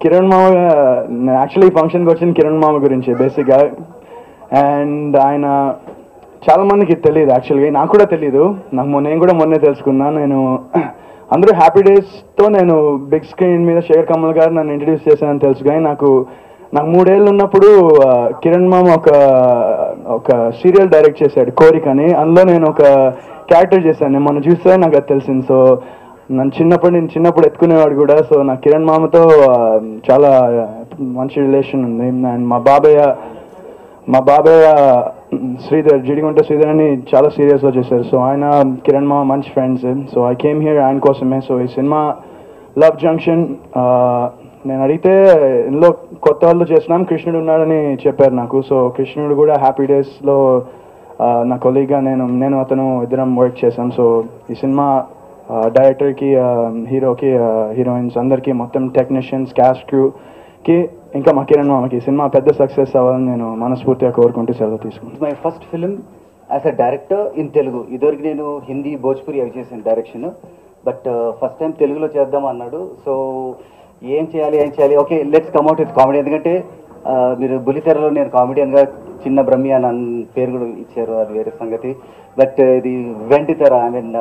కిరణ్ మామ యాక్చువల్లీ ఫంక్షన్కి వచ్చిన కిరణ్ మామ గురించి బేసిక్గా అండ్ ఆయన చాలా మందికి తెలియదు యాక్చువల్గా నాకు కూడా తెలియదు నాకు మొన్న నేను కూడా మొన్నే తెలుసుకున్నా నేను అందరూ హ్యాపీ డేస్తో నేను బిగ్ స్క్రీన్ మీద శేఖర్ కమల్ గారు నన్ను ఇంట్రడ్యూస్ చేశానని తెలుసు కానీ నాకు నాకు మూడేళ్ళు ఉన్నప్పుడు ఆ, కిరణ్ మామ ఒక ఒక సీరియల్ డైరెక్ట్ చేశాడు కోరిక అని అందులో నేను ఒక క్యారెక్టర్ చేశాను నేను మొన్న చూస్తే నాకు అది తెలిసింది సో నన్ను చిన్నప్పుడు నేను చిన్నప్పుడు ఎత్తుకునేవాడు కూడా సో నా కిరణ్ మామతో ఆ, చాలా మంచి రిలేషన్ ఉంది అండ్ మా బాబాయ్ మా బాబాయ్ శ్రీధర్ జిడిగుంట శ్రీధర్ అని చాలా సీరియస్గా చేశారు సో ఆయన కిరణ్ మా మంచి friends so I came here ఆయన కోసమే సో ఈ సినిమా లవ్ జంక్షన్ నేను అడిగితే ఇందులో కొత్త వాళ్ళు చేసినాం కృష్ణుడు ఉన్నాడని చెప్పారు నాకు సో కృష్ణుడు కూడా హ్యాపీ డేస్లో నా కొలీగ్గా నేను నేను అతను ఇద్దరం వర్క్ చేశాం సో ఈ సినిమా డైరెక్టర్కి హీరోకి హీరోయిన్స్ అందరికీ మొత్తం టెక్నీషియన్స్ క్యాస్ట్ క్రూకి ఇంకా మా కిరణ్ మామకి ఈ సినిమా పెద్ద సక్సెస్ అవ్వాలని నేను మనస్ఫూర్తిగా కోరుకుంటూ సెలవు తీసుకుంటాను my first film as a director in Telugu ఇదివరకు నేను హిందీ భోజ్పురి అవి చేశాను డైరెక్షన్ బట్ ఫస్ట్ టైం తెలుగులో చేద్దాం అన్నాడు సో ఏం చేయాలి ఏం చేయాలి okay let's come at with comedy ఎందుకంటే ఆ, మీరు బులితెరలో నేను కామెడియన్గా చిన్న బ్రహ్మి అని అన్ పేరు కూడా ఇచ్చారు అది వేరే సంగతి బట్ ఇది వెంటి తెర ఐ మీన్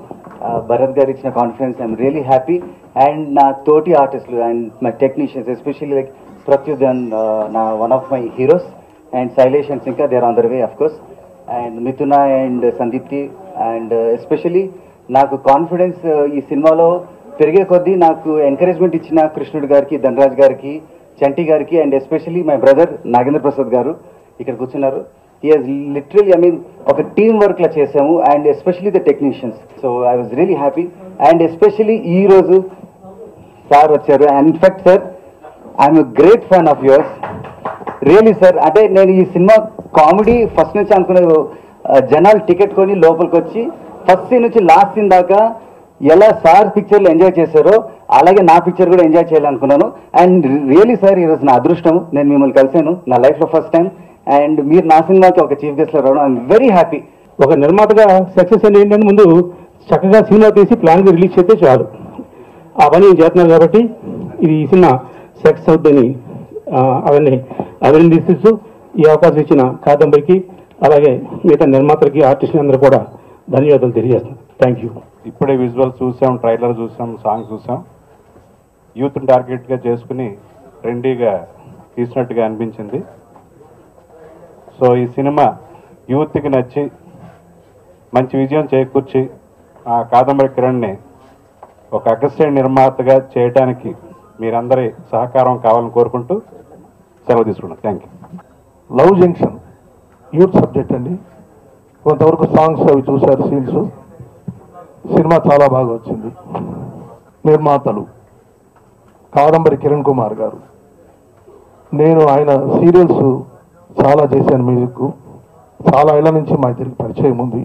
భరత్ గారు ఇచ్చిన confidence I'm really happy and నా తోటి ఆర్టిస్టులు and my technicians especially like Pratyudhan నా one of my heroes and Shailesh and ఇంకా there on the way of course and Mithuna and Sandeepti and especially నాకు కాన్ఫిడెన్స్ ఈ సినిమాలో పెరిగే కొద్దీ నాకు ఎంకరేజ్మెంట్ ఇచ్చిన కృష్ణుడు గారికి ధనరాజ్ గారికి చంటి గారికి and especially my brother Nagendra Prasad గారు ఇక్కడ కూర్చున్నారు ఈ హాజ్ లిటరలీ ఐ మీన్ ఒక టీమ్ వర్క్ లా చేసాము and especially the technicians so I was really happy and especially ఈ రోజు సార్ వచ్చారు and in fact sir I'm great fan of yours really sir అంటే నేను ఈ సినిమా కామెడీ ఫస్ట్ నుంచి అనుకునే ఆ, జనాలు టికెట్ కొని లోపలికి వచ్చి ఫస్ట్ సీన్ నుంచి లాస్ట్ సీన్ దాకా ఎలా సార్ పిక్చర్లు ఎంజాయ్ చేశారో అలాగే నా పిక్చర్ కూడా ఎంజాయ్ చేయాలనుకున్నాను అండ్ రియలీ సార్ ఈరోజు నా అదృష్టం నేను మిమ్మల్ని కలిశాను నా లైఫ్లో ఫస్ట్ టైం అండ్ మీరు నా సినిమాకి ఒక చీఫ్ గెస్ట్లో రావడం ఐఎమ్ వెరీ హ్యాపీ ఒక నిర్మాతగా సక్సెస్ అనేది ఏంటంటే ముందు చక్కగా సినిమా తీసి ప్లాన్గా రిలీజ్ చేస్తే చాలు ఆ పని నేను చేస్తున్నాను కాబట్టి ఇది ఈ సినిమా సక్సెస్ అవుతుందని ఆ, అవన్నీ అభినందిస్తూ ఈ అవకాశం ఇచ్చిన కాదంబరికి అలాగే మిగతా నిర్మాతలకి ఆర్టిస్టులు అందరూ కూడా ధన్యవాదాలు తెలియజేస్తున్నాను థ్యాంక్ యూ ఇప్పుడే విజువల్ చూసాం ట్రైలర్ చూసాం సాంగ్ చూసాం యూత్ని టార్గెట్గా చేసుకుని ట్రెండీగా తీసినట్టుగా అనిపించింది సో ఈ సినిమా యూత్కి నచ్చి మంచి విజయం చేకూర్చి ఆ కాదంబరి కిరణ్ని ఒక అగ్రశ్రేణి నిర్మాతగా చేయడానికి మీరందరి సహకారం కావాలని కోరుకుంటూ సెలవు తీసుకున్నాను thank you love junction youth subject అండి కొంతవరకు సాంగ్స్ అవి చూశారు సీన్స్ సినిమా చాలా బాగా వచ్చింది నిర్మాతలు కాదంబరి కిరణ్ కుమార్ గారు నేను ఆయన సీరియల్స్ చాలా చేశాను మ్యూజిక్ చాలా ఏళ్ల నుంచి మా ఇద్దరికి పరిచయం ఉంది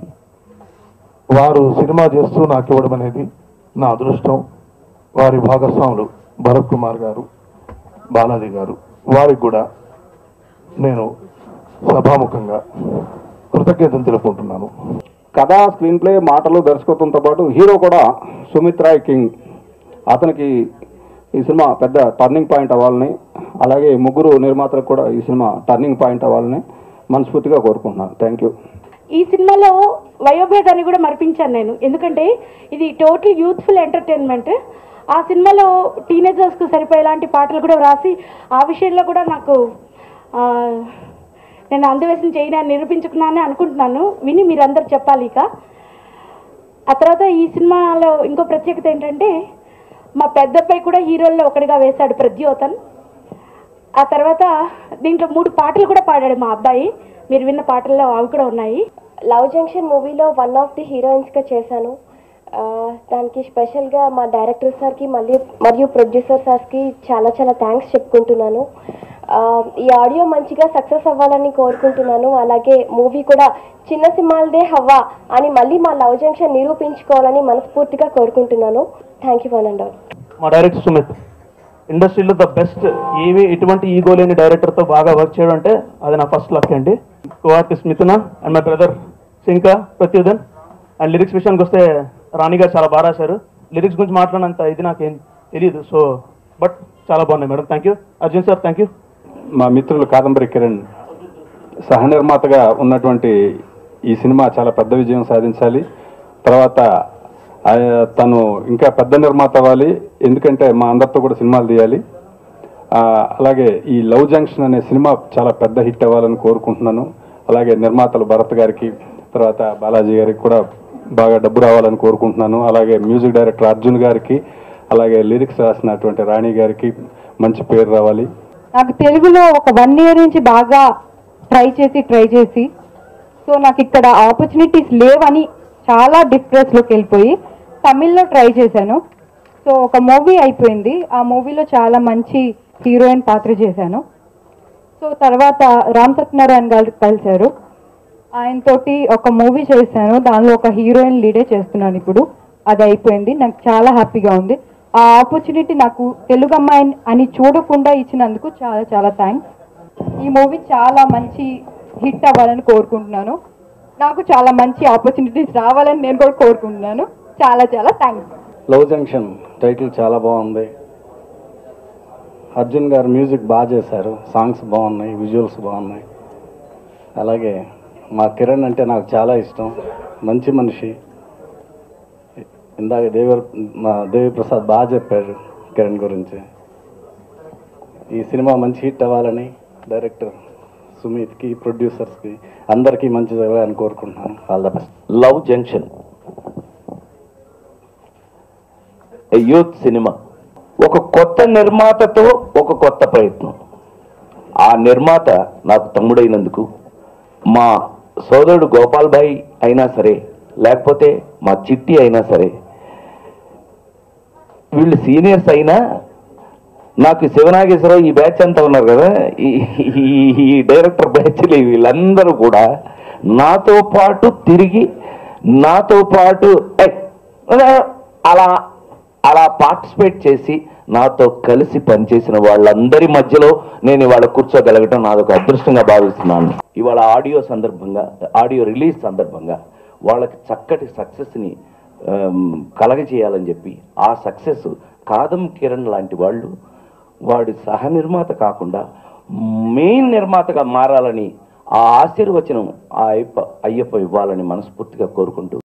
వారు సినిమా చేస్తూ నాకు ఇవ్వడం అనేది నా అదృష్టం వారి భాగస్వాములు భరత్ కుమార్ గారు బాలాజీ గారు వారికి కూడా నేను సభాముఖంగా కృతజ్ఞతలు తెలుపుకుంటున్నాను కథ స్క్రీన్ ప్లే మాటలు దర్శకత్వంతో పాటు హీరో కూడా సుమిత్ రాయ్ కింగ్ అతనికి ఈ సినిమా పెద్ద టర్నింగ్ పాయింట్ అవ్వాలని అలాగే ముగ్గురు నిర్మాతలకు కూడా ఈ సినిమా టర్నింగ్ పాయింట్ అవ్వాలని మనస్ఫూర్తిగా కోరుకుంటున్నాను థ్యాంక్ యూ ఈ సినిమాలో వయోభేదాన్ని కూడా మరిపించాను నేను ఎందుకంటే ఇది టోటల్ యూత్ఫుల్ ఎంటర్టైన్మెంట్ ఆ సినిమాలో టీనేజర్స్కు సరిపోయేలాంటి పాటలు కూడా వ్రాసి ఆ విషయంలో కూడా నాకు ఆ, నేను అందవేసిన చేయని నిరూపించుకున్నానని అనుకుంటున్నాను విని మీరందరూ చెప్పాలి ఇక ఆ తర్వాత ఈ సినిమాలో ఇంకో ప్రత్యేకత ఏంటంటే మా పెద్దబ్బాయి కూడా హీరోల్లో ఒకటిగా వేశాడు ప్రద్యోతన్ ఆ తర్వాత దీంట్లో మూడు పాటలు కూడా పాడాడు మా అబ్బాయి మీరు విన్న పాటల్లో అవి కూడా ఉన్నాయి లవ్ జంక్షన్ మూవీలో వన్ ఆఫ్ ది హీరోయిన్స్గా చేశాను ఆ, దానికి స్పెషల్గా మా డైరెక్టర్ సార్కి మళ్ళీ మరియు ప్రొడ్యూసర్ సార్కి చాలా చాలా థ్యాంక్స్ చెప్పుకుంటున్నాను ఆ, ఈ ఆడియో మంచిగా సక్సెస్ అవ్వాలని కోరుకుంటున్నాను అలాగే మూవీ కూడా చిన్న సినిమాలదే హవ్వా అని మళ్ళీ మా లవ్ జంక్షన్ నిరూపించుకోవాలని మనస్ఫూర్తిగా కోరుకుంటున్నాను thank you one and all మా డైరెక్టర్ సుమిత్ ఇండస్ట్రీలో ద బెస్ట్ ఏవి ఎటువంటి ఈగో లేని డైరెక్టర్తో బాగా వర్క్ చేయడం అంటే అది నా ఫస్ట్ లక్ అండి co artist Mithuna and my brother Sinka Pratyudhan and lyrics విషయానికి వస్తే రాణి గారు చాలా బాగా రాశారు లిరిక్స్ గురించి మాట్లాడినంత ఇది నాకేం తెలియదు సో బట్ చాలా బాగున్నాయి madam thank you Arjun sir thank you మా మిత్రులు కాదంబరి కిరణ్ సహనిర్మాతగా ఉన్నటువంటి ఈ సినిమా చాలా పెద్ద విజయం సాధించాలి తర్వాత ఆ, తను ఇంకా పెద్ద నిర్మాత అవ్వాలి ఎందుకంటే మా అందరితో కూడా సినిమాలు తీయాలి ఆ, అలాగే ఈ లవ్ జంక్షన్ అనే సినిమా చాలా పెద్ద హిట్ అవ్వాలని కోరుకుంటున్నాను అలాగే నిర్మాతలు భరత్ గారికి తర్వాత బాలాజీ గారికి కూడా బాగా డబ్బు రావాలని కోరుకుంటున్నాను అలాగే మ్యూజిక్ డైరెక్టర్ అర్జున్ గారికి అలాగే లిరిక్స్ రాసినటువంటి రాణి గారికి మంచి పేరు రావాలి నాకు తెలుగులో ఒక వన్ ఇయర్ నుంచి బాగా ట్రై చేసి ట్రై చేసి సో నాకు ఇక్కడ ఆపర్చునిటీస్ లేవని చాలా డిప్రెస్లోకి వెళ్ళిపోయి తమిళ్లో ట్రై చేశాను సో ఒక మూవీ అయిపోయింది ఆ మూవీలో చాలా మంచి హీరోయిన్ పాత్ర చేశాను సో తర్వాత రామ్ సత్యనారాయణ గారు కలిశారు ఆయనతోటి ఒక మూవీ చేశాను దానిలో ఒక హీరోయిన్ లీడే చేస్తున్నాను ఇప్పుడు అది అయిపోయింది నాకు చాలా హ్యాపీగా ఉంది ఆ ఆపర్చునిటీ నాకు తెలుగు అమ్మాయి అని చూడకుండా ఇచ్చినందుకు చాలా చాలా థ్యాంక్స్ ఈ మూవీ చాలా మంచి హిట్ అవ్వాలని కోరుకుంటున్నాను నాకు చాలా మంచి ఆపర్చునిటీస్ రావాలని నేను కూడా కోరుకుంటున్నాను చాలా చాలా థ్యాంక్స్ లవ్ జంక్షన్ టైటిల్ చాలా బాగుంది అర్జున్ గారు మ్యూజిక్ బాగా చేశారు సాంగ్స్ బాగున్నాయి విజువల్స్ బాగున్నాయి అలాగే మా కిరణ్ అంటే నాకు చాలా ఇష్టం మంచి మనిషి ఇందాక దేవి మా దేవి ప్రసాద్ బాగా చెప్పారు కిరణ్ గురించి ఈ సినిమా మంచి హిట్ అవ్వాలని డైరెక్టర్ సుమిత్కి ప్రొడ్యూసర్స్కి అందరికీ మంచి జరగాలని కోరుకుంటున్నాను all the best love junction youth cinema ఒక కొత్త నిర్మాతతో ఒక కొత్త ప్రయత్నం ఆ నిర్మాత నాకు తమ్ముడైనందుకు మా సోదరుడు గోపాల్ భాయ్ అయినా సరే లేకపోతే మా చిట్టి అయినా సరే వీళ్ళు సీనియర్స్ అయినా నాకు శివనాగేశ్వరరావు ఈ బ్యాచ్ అంతా ఉన్నారు కదా ఈ ఈ- ఈ డైరెక్టర్ బ్యాచ్లు వీళ్ళందరూ కూడా నాతో పాటు తిరిగి నాతో పాటు "ఏయ్, అలా అలా పార్టిసిపేట్ చేసి నాతో కలిసి పనిచేసిన వాళ్ళందరి మధ్యలో నేను ఇవాళ కూర్చోగలగటం నాదొక అదృష్టంగా భావిస్తున్నాను ఇవాళ ఆడియో సందర్భంగా ఆడియో రిలీజ్ సందర్భంగా వాళ్ళకి చక్కటి సక్సెస్ని కలగజేయాలని చెప్పి ఆ సక్సెస్ కాదం కిరణ్ లాంటి వాళ్ళు వాడి సహ నిర్మాత కాకుండా మెయిన్ నిర్మాతగా మారాలని ఆ ఆశీర్వచనం ఆ అయ్యప్ప అయ్యప్ప ఇవ్వాలని మనస్ఫూర్తిగా కోరుకుంటూ